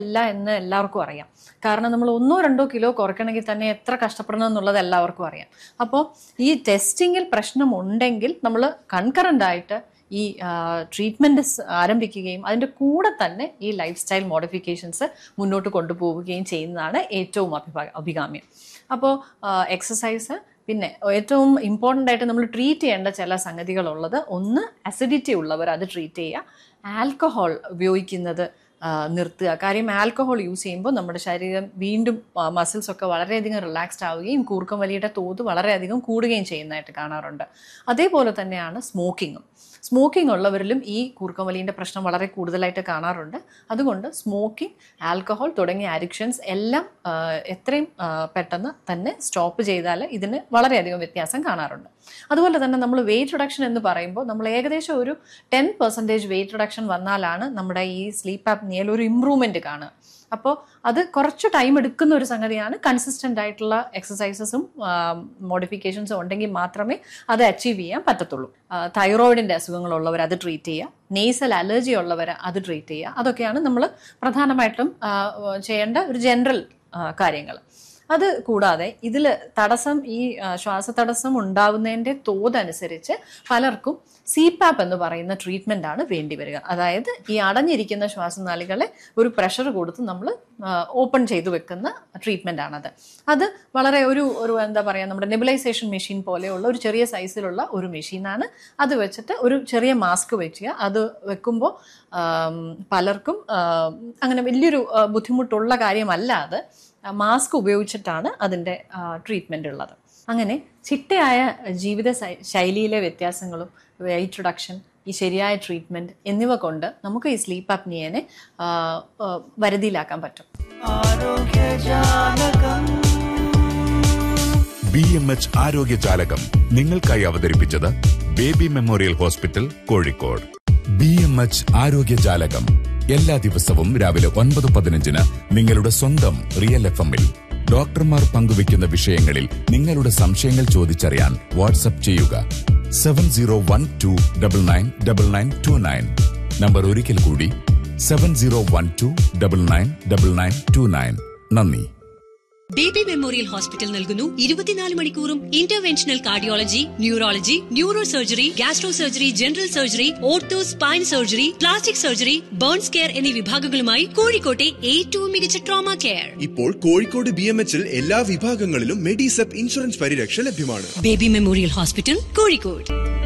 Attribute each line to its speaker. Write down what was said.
Speaker 1: അല്ല എന്ന് എല്ലാവർക്കും അറിയാം കാരണം നമ്മൾ ഒന്നോ രണ്ടോ കിലോ കുറയ്ക്കണമെങ്കിൽ തന്നെ എത്ര കഷ്ടപ്പെടണം എന്നുള്ളത് എല്ലാവർക്കും അറിയാം അപ്പോൾ ഈ ടെസ്റ്റിങ്ങിൽ പ്രശ്നമുണ്ടെങ്കിൽ നമ്മൾ കൺകറൻ്റ് ആയിട്ട് ഈ ട്രീറ്റ്മെൻറ്റ് ആരംഭിക്കുകയും അതിൻ്റെ കൂടെ തന്നെ ഈ ലൈഫ് സ്റ്റൈൽ മോഡിഫിക്കേഷൻസ് മുന്നോട്ട് കൊണ്ടുപോവുകയും ചെയ്യുന്നതാണ് ഏറ്റവും അഭിഭാ അഭികാമ്യം അപ്പോൾ എക്സസൈസ് പിന്നെ ഏറ്റവും ഇമ്പോർട്ടൻ്റ് ആയിട്ട് നമ്മൾ ട്രീറ്റ് ചെയ്യേണ്ട ചില സംഗതികളുള്ളത് ഒന്ന് അസിഡിറ്റി ഉള്ളവർ അത് ട്രീറ്റ് ചെയ്യുക ആൽക്കഹോൾ ഉപയോഗിക്കുന്നത് ആ, നിർത്തുക കാര്യം ആൽക്കഹോൾ യൂസ് ചെയ്യുമ്പോൾ നമ്മുടെ ശരീരം വീണ്ടും മസിൽസ് ഒക്കെ വളരെയധികം റിലാക്സ്ഡ് ആവുകയും കൂർക്കം വലിയുടെ തോത് വളരെയധികം കൂടുകയും ചെയ്യുന്നതായിട്ട് കാണാറുണ്ട് അതേപോലെ തന്നെയാണ് സ്മോക്കിങ്ങും സ്മോക്കിംഗ് ഉള്ളവരിലും ഈ കൂർക്കം വലിയുടെ പ്രശ്നം വളരെ കൂടുതലായിട്ട് കാണാറുണ്ട് അതുകൊണ്ട് സ്മോക്കിംഗ് ആൽക്കഹോൾ തുടങ്ങിയ അഡിക്ഷൻസ് എല്ലാം ആ, എത്രയും ആ, പെട്ടെന്ന് തന്നെ സ്റ്റോപ്പ് ചെയ്താൽ ഇതിന് വളരെയധികം വ്യത്യാസം കാണാറുണ്ട് അതുപോലെ തന്നെ നമ്മൾ വെയിറ്റ് റിഡക്ഷൻ എന്ന് പറയുമ്പോൾ നമ്മൾ ഏകദേശം ഒരു ടെൻ പെർസെൻറ്റേജ് വെയിറ്റ് റിഡക്ഷൻ വന്നാലാണ് നമ്മുടെ ഈ സ്ലീപ്പ് ആപ്നിയയിൽ ഒരു ഇമ്പ്രൂവ്മെൻറ്റ് കാണുക അപ്പോൾ അത് കുറച്ച് ടൈം എടുക്കുന്ന ഒരു സംഗതിയാണ് കൺസിസ്റ്റൻ്റ് ആയിട്ടുള്ള എക്സസൈസസും മോഡിഫിക്കേഷൻസും ഉണ്ടെങ്കിൽ മാത്രമേ അത് അച്ചീവ് ചെയ്യാൻ പറ്റത്തുള്ളൂ തൈറോയിഡിൻ്റെ അസുഖങ്ങളുള്ളവർ അത് ട്രീറ്റ് ചെയ്യുക നെയ്സൽ അലർജി ഉള്ളവർ അത് ട്രീറ്റ് ചെയ്യുക അതൊക്കെയാണ് നമ്മൾ പ്രധാനമായിട്ടും ആ, ചെയ്യേണ്ട ഒരു ജനറൽ കാര്യങ്ങൾ അത് കൂടാതെ ഇതിൽ തടസ്സം ഈ ആ, ശ്വാസതടസ്സം ഉണ്ടാവുന്നതിൻ്റെ തോതനുസരിച്ച് പലർക്കും സി പാപ്പ് എന്ന് പറയുന്ന ട്രീറ്റ്മെൻ്റ് ആണ് വേണ്ടി വരിക അതായത് ഈ അടഞ്ഞിരിക്കുന്ന ശ്വാസനാളികളെ ഒരു പ്രഷർ കൊടുത്ത് നമ്മൾ ഓപ്പൺ ചെയ്തു വെക്കുന്ന ട്രീറ്റ്മെൻ്റ് ആണത് അത് വളരെ ഒരു ഒരു എന്താ പറയുക നമ്മുടെ നെബുലൈസേഷൻ മെഷീൻ പോലെയുള്ള ഒരു ചെറിയ സൈസിലുള്ള ഒരു മെഷീനാണ് അത് വെച്ചിട്ട് ഒരു ചെറിയ മാസ്ക് വെക്കുക അത് വെക്കുമ്പോൾ ആം, പലർക്കും ആം, അങ്ങനെ വലിയൊരു ആ, ബുദ്ധിമുട്ടുള്ള കാര്യമല്ല അത് മാസ്ക് ഉപയോഗിച്ചിട്ടാണ് അതിൻ്റെ ട്രീറ്റ്മെൻ്റ് ഉള്ളത് അങ്ങനെ ചിട്ടയായ ജീവിത ശൈ- ശൈലിയിലെ വ്യത്യാസങ്ങളും വെയിറ്റ് റിഡക്ഷൻ ഈ ശരിയായ ട്രീറ്റ്മെൻറ്റ് എന്നിവ കൊണ്ട് നമുക്ക് ഈ സ്ലീപ്പ് അപ്നിയനെ വരുതിയിലാക്കാൻ പറ്റും
Speaker 2: ബി എം എച്ച് ആരോഗ്യ ജാലകം നിങ്ങൾക്കായി അവതരിപ്പിച്ചത് baby memorial hospital Kozhikode B M H ആരോഗ്യ ജാലകം എല്ലാ ദിവസവും രാവിലെ ഒൻപത് പതിനഞ്ചിന് നിങ്ങളുടെ സ്വന്തം റിയൽ എഫ് എമ്മിൽ ഡോക്ടർമാർ പങ്കുവയ്ക്കുന്ന വിഷയങ്ങളിൽ നിങ്ങളുടെ സംശയങ്ങൾ ചോദിച്ചറിയാൻ വാട്സപ്പ് ചെയ്യുക seven zero one two double nine double nine two nine number ഒരിക്കൽ കൂടി seven zero one two double nine double nine two nine നന്ദി
Speaker 3: ബേബി മെമ്മോറിയൽ ഹോസ്പിറ്റൽ നൽകുന്നു ഇരുപത്തിനാല് മണിക്കൂറും interventional cardiology neurology neuro surgery gastro surgery general surgery ortho spine surgery plastic surgery burns care എന്നീ വിഭാഗങ്ങളുമായി കോഴിക്കോട്ടെ ഏറ്റവും മികച്ച ട്രോമ കെയർ
Speaker 4: ഇപ്പോൾ കോഴിക്കോട് ബി എം എച്ചിൽ എല്ലാ വിഭാഗങ്ങളിലും മെഡിസെപ്പ് ഇൻഷുറൻസ് പരിരക്ഷ ലഭ്യമാണ്
Speaker 3: ബേബി മെമ്മോറിയൽ ഹോസ്പിറ്റൽ കോഴിക്കോട്